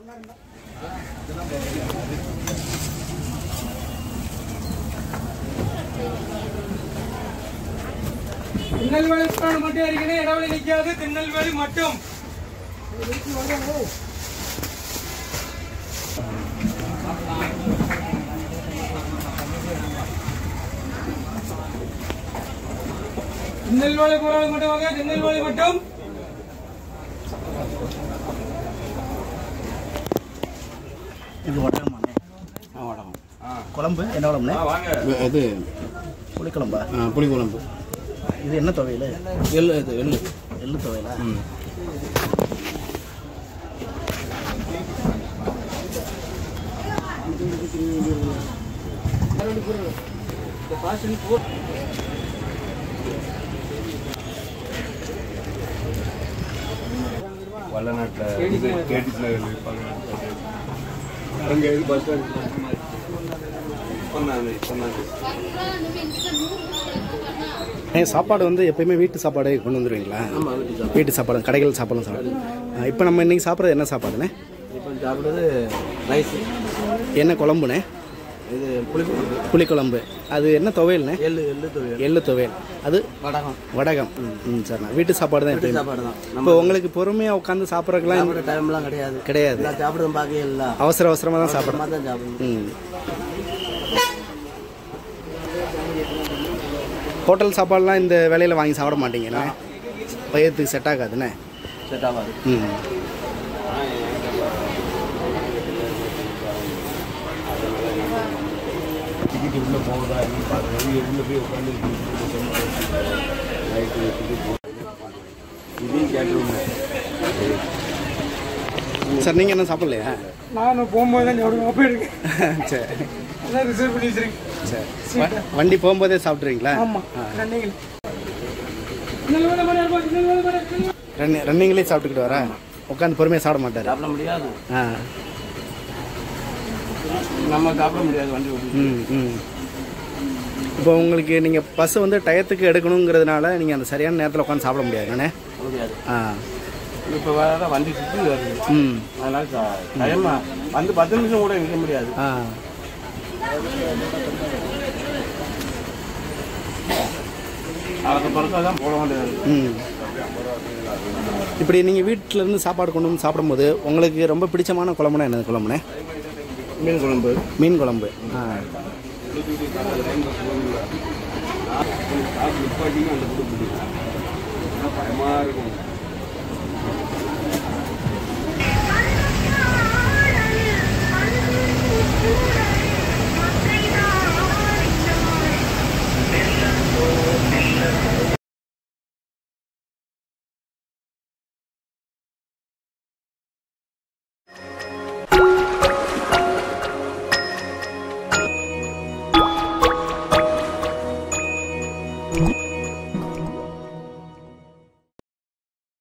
திருநெல்வேலி மட்டும் இருக்கணும் இடைவெளி நிக்காது திருநெல்வேலி மட்டும் திருநெல்வேலி போராளி மட்டும் வாங்க திருநெல்வேலி மட்டும் இது வடகமாண்ணே ஆ வடகம் குழம்பு என்ன குழம்புண்ணே இது புளிக்குழம்பா ஆ, புளிக்குழம்பு இது என்ன துவையல் எள்ளு இது எள்ளு எள்ளு துவையலா ம் வல்லநாட்டில் இது கேடிஸ் நகரில் இருப்பாங்க அங்கே இது பஸ் ஸ்டாண்ட் சொன்னாங்க சொன்னாங்க ஏன் சாப்பாடு வந்து எப்பயுமே வீட்டு சாப்பாடு கொண்டு வந்துருவீங்களா வீட்டு சாப்பாடு கடைகள் சாப்பாடும் சாப்பாடு இப்போ நம்ம இன்னைக்கு சாப்பிட்றது என்ன சாப்பாடுண்ணே இப்போ சாப்பிட்றது ரைஸ் என்ன குழம்புண்ணே இது புளிக்குழம்பு புளிக்குழம்பு அது என்ன துவையல்ண்ணே எள்ளு எள்ளு துவையல் எள்ளு துவையல் அது வடகம் வடகம் ம் சரிண்ணா வீட்டு சாப்பாடு தான் எப்பயுமே சாப்பாடு தான் இப்போ உங்களுக்கு பொறுமையாக உட்காந்து சாப்பிட்றதுக்கெல்லாம் சாப்பிட்ற டைம்லாம் கிடையாது கிடையாது எல்லாம் சாப்பிட்றது பார்க்கவே இல்லை அவசர அவசரமாக தான் சாப்பிட்றோம் அப்புறமா தான் சாப்பிடணும் ம் ஹோட்டல் சாப்பாடுலாம் இந்த வேலையில் வாங்கி சாப்பிட மாட்டீங்கண்ணே வயிற்றுக்கு செட் ஆகாதுண்ணே செட் ஆகாது ம் டிக்கெட் உள்ளே போகுதா என்னன்னு பார்க்குறது உள்ளே போய் உட்காந்து நைட்டு இதையும் கேட்டுருவோம் சார் நீங்கள் என்ன சாப்பிட்லையா நான் போகும்போது தான் சாப்பிடுவேன் அப்போ இருக்கு சரி அதான் ரிசர்வ் பண்ணி வச்சிருக்கேன் சரி வ- வண்டி போகும்போதே சாப்பிட்றீங்களா ஆமா ரன்னிங் திருநெல்வேலி மணி இருப்பா திருநெல்வேலி மணி திருநெல்வேலி ரன்னி ரன்னிங்லேயே சாப்பிட்டுக்கிட்டு வரேன் உட்காந்து பொறுமையாக சாப்பிட மாட்டார் சாப்பிட முடியாது ஆ நம்ம சாப்பிட முடியாது வண்டி ஓட்டி ம் ம் இப்போ உங்களுக்கு நீங்கள் பஸ் வந்து டயத்துக்கு எடுக்கணுங்கிறதுனால நீங்கள் அந்த சரியான நேரத்தில் உட்காந்து சாப்பிட முடியாதுண்ணே முடியாது ஆ இப்போ வர வண்டி சுற்றி வருது ம் அதனால டைமா வந்து பத்து நிமிஷம் கூட நிற்க முடியாது ஆ அதை பொறுத்தா தான் போட வேண்டியது ம் இப்படி நீங்கள் வீட்டில் இருந்து சாப்பாடு கொண்டு வந்து சாப்பிடும்போது உங்களுக்கு ரொம்ப பிடிச்சமான குழம்புனா என்னது குழம்புனே மீன் குழம்பு மீன் குழம்பு ஆ நிப்பாட்டிங்க அந்த கூட பிடிக்கும் பயமாக இருக்கும்